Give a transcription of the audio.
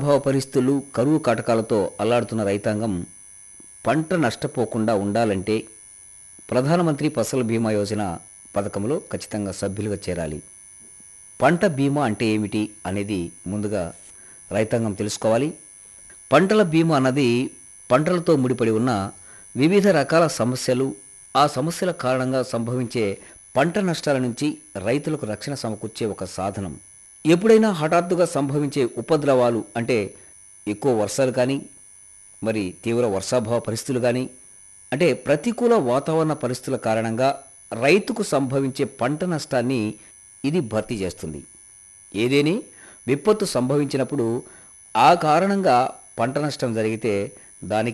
వర్షాభావ పరిస్థితులు కరువు కాటకాలతో అల్లాడుతున్న రైతాంగం పంట నష్టపోకుండా ఉండాలంటే ప్రధానమంత్రి ఫసల్ బీమా యోజన పథకంలో ఖచ్చితంగా సభ్యులుగా చేరాలి పంట బీమా అంటే ఏమిటి అనేది ముందుగా రైతాంగం తెలుసుకోవాలి పంటల బీమా అన్నది పంటలతో ముడిపడి ఉన్న వివిధ రకాల సమస్యలు ఆ సమస్యల కారణంగా సంభవించే పంట నష్టాల నుంచి రైతులకు రక్షణ సమకూర్చే ఒక సాధనం ఎప్పుడైనా హఠాత్తుగా సంభవించే ఉపద్రవాలు అంటే ఎక్కువ వర్షాలు కానీ మరి తీవ్ర వర్షాభావ పరిస్థితులు కానీ అంటే ప్రతికూల వాతావరణ పరిస్థితుల కారణంగా రైతుకు సంభవించే పంట నష్టాన్ని ఇది భర్తీ చేస్తుంది ఏదేని విపత్తు సంభవించినప్పుడు ఆ కారణంగా పంట నష్టం జరిగితే దానికి